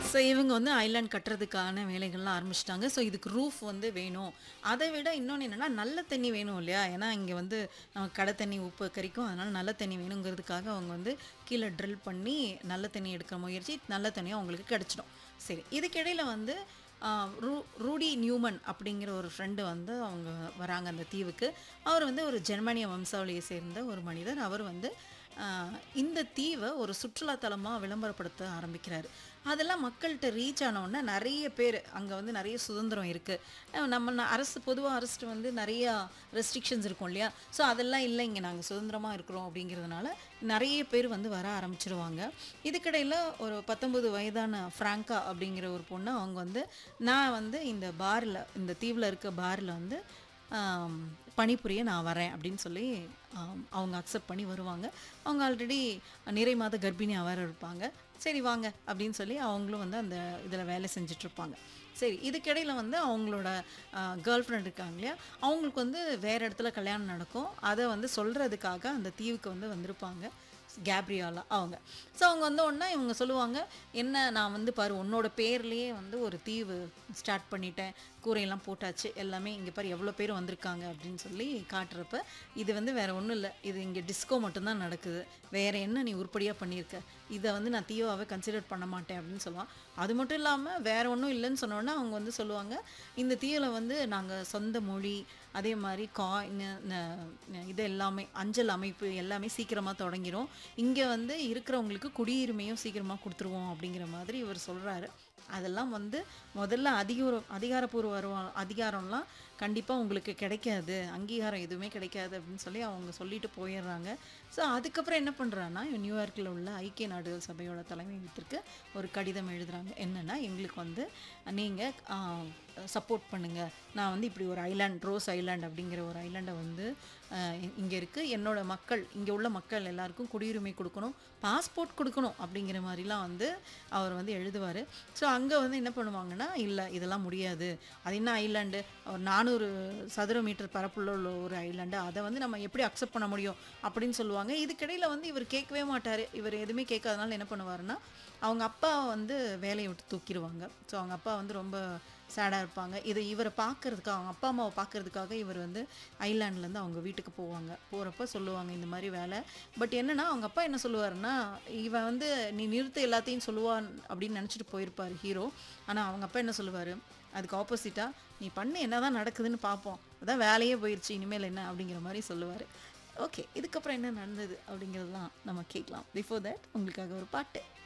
so இவங்க வந்து island கட்டுறதுக்கான வேலைகள்லாம் ஆரம்பிச்சிட்டாங்க ஸோ இதுக்கு ரூஃப் வந்து வேணும் அதை விட இன்னொன்று என்னென்னா நல்ல தண்ணி வேணும் இல்லையா ஏன்னா இங்கே வந்து நமக்கு கடை தண்ணி உப்பு கறிக்கும் அதனால் நல்ல தண்ணி வேணுங்கிறதுக்காக அவங்க வந்து கீழே ட்ரில் பண்ணி நல்ல தண்ணி எடுக்கிற முயற்சி நல்ல தண்ணியும் அவங்களுக்கு கிடச்சிடும் சரி இதுக்கிடையில் வந்து ஆஹ், ரூ ரூடி நியூமன் அப்படிங்கிற ஒரு ஃப்ரெண்டு வந்து அவங்க வராங்க அந்த தீவுக்கு அவர் வந்து ஒரு ஜெர்மனிய வம்சாவளியை சேர்ந்த ஒரு மனிதர் அவர் வந்து ஆஹ், இந்த தீவை ஒரு சுற்றுலாத்தலமாக விளம்பரப்படுத்த ஆரம்பிக்கிறாரு அதெல்லாம் மக்கள்கிட்ட ரீச் ஆனவுடனே நிறைய பேர் அங்கே வந்து நிறைய சுதந்திரம் இருக்குது நம்ம ந- அரசு பொதுவாக அரசு வந்து நிறையா ரெஸ்ட்ரிக்ஷன்ஸ் இருக்கும் இல்லையா ஸோ அதெல்லாம் இல்லை இங்கே நாங்கள் சுதந்திரமாக இருக்கிறோம் அப்படிங்கிறதுனால நிறைய பேர் வந்து வர ஆரம்பிச்சிருவாங்க இதுக்கிடையில் ஒரு பத்தொன்பது வயதான ஃப்ராங்கா அப்படிங்கிற ஒரு பொண்ணு அவங்க வந்து நான் வந்து இந்த பாரில் இந்த தீவில் இருக்க பாரில் வந்து ஆம், பணிபுரிய நான் வரேன் அப்படின்னு சொல்லி ஆம், அவங்க அக்செப்ட் பண்ணி வருவாங்க அவங்க ஆல்ரெடி நிறை மாத கர்ப்பிணியாக வேறு இருப்பாங்க சரி வாங்க அப்படின்னு சொல்லி அவங்களும் வந்து அந்த இதில் வேலை செஞ்சிட்ருப்பாங்க சரி இதுக்கிடையில் வந்து அவங்களோட கேர்ள் ஃப்ரெண்ட் இருக்காங்க இல்லையா அவங்களுக்கு வந்து வேறு இடத்துல கல்யாணம் நடக்கும் அதை வந்து சொல்கிறதுக்காக அந்த தீவுக்கு வந்து வந்திருப்பாங்க கேப்ரியாலா அவங்க ஸோ அவங்க வந்த உடனே இவங்க சொல்லுவாங்க என்ன நான் வந்து பாரு உன்னோட பேர்லேயே வந்து ஒரு தீவு ஸ்டார்ட் பண்ணிட்டேன் கூரையெல்லாம் போட்டாச்சு எல்லாமே இங்கே பாரு எவ்வளோ பேர் வந்திருக்காங்க அப்படின்னு சொல்லி காட்டுறப்ப இது வந்து வேற ஒன்றும் இல்லை இது இங்கே டிஸ்கோ மட்டும்தான் நடக்குது வேற என்ன நீ உருப்படியாக பண்ணியிருக்க இதை வந்து நான் தீவாவே கன்சிடர் பண்ண மாட்டேன் அப்படின்னு சொல்லுவான் அது மட்டும் இல்லாமல் வேற ஒன்றும் இல்லைன்னு சொன்னோன்னா அவங்க வந்து சொல்லுவாங்க இந்த தீவில் வந்து நாங்கள் சொந்த மொழி அதே மாதிரி காயின் இது எல்லாமே அஞ்சல் அமைப்பு எல்லாமே சீக்கிரமாக தொடங்கிரும் இங்கே வந்து இருக்கிறவங்களுக்கு குடியுரிமையும் சீக்கிரமாக கொடுத்துருவோம் அப்படிங்கிற மாதிரி இவர் சொல்கிறாரு அதெல்லாம் வந்து முதல்ல அதிகாரம் அதிகாரப்பூர்வ வருவா அதிகாரம்லாம் கண்டிப்பாக உங்களுக்கு கிடைக்காது அங்கீகாரம் எதுவுமே கிடைக்காது அப்படின்னு சொல்லி அவங்க சொல்லிட்டு போயிடுறாங்க ஸோ அதுக்கப்புறம் என்ன பண்ணுறான்னா நியூயார்க்கில் உள்ள ஐக்கிய நாடுகள் சபையோட தலைமையகத்திற்கு ஒரு கடிதம் எழுதுறாங்க என்னென்னா எங்களுக்கு வந்து நீங்கள் சப்போர்ட் பண்ணுங்கள் நான் வந்து இப்படி ஒரு ஐலாண்ட் ரோஸ் ஐலாண்ட் அப்படிங்கிற ஒரு ஐலாண்டை வந்து இங்கே இருக்குது என்னோட மக்கள் இங்கே உள்ள மக்கள் எல்லாருக்கும் குடியுரிமை கொடுக்கணும் பாஸ்போர்ட் கொடுக்கணும் அப்படிங்கிற மாதிரிலாம் வந்து அவர் வந்து எழுதுவார் ஸோ அங்கே வந்து என்ன பண்ணுவாங்கன்னா இல்லை இதெல்லாம் முடியாது அது என்ன ஐலாண்டு ஒரு நானூறு சதுர மீட்டர் பரப்புள்ள உள்ள ஒரு ஐலாண்டு அதை வந்து நம்ம எப்படி அக்செப்ட் பண்ண முடியும் அப்படின்னு சொல்லுவாங்க இதுக்கிடையில் வந்து இவர் கேட்கவே மாட்டார் இவர் எதுவுமே கேட்காதனால என்ன பண்ணுவாருன்னா அவங்க அப்பா வந்து வேலையை விட்டு தூக்கிடுவாங்க ஸோ அவங்க அப்பா வந்து ரொம்ப சேடாக இருப்பாங்க இதை இவரை பார்க்கறதுக்காக அவங்க அப்பா அம்மாவை பார்க்கறதுக்காக இவர் வந்து ஐலாண்ட்லேருந்து அவங்க வீட்டுக்கு போவாங்க போகிறப்ப சொல்லுவாங்க இந்த மாதிரி வேலை பட் என்னன்னா அவங்க அப்பா என்ன சொல்லுவாருன்னா இவன் வந்து நீ நிறுத்த எல்லாத்தையும் சொல்லுவான் அப்படின்னு நினச்சிட்டு போயிருப்பார் ஹீரோ ஆனால் அவங்க அப்பா என்ன சொல்லுவார் அதுக்கு ஆப்போசிட்டாக நீ பண்ணு என்ன தான் நடக்குதுன்னு பார்ப்போம் அதான் வேலையே போயிடுச்சு இனிமேல் என்ன அப்படிங்கிற மாதிரி சொல்லுவார் ஓகே இதுக்கப்புறம் என்ன நடந்தது அப்படிங்கிறதெல்லாம் நம்ம கேட்கலாம் பிஃபோர் தட் உங்களுக்காக ஒரு பாட்டு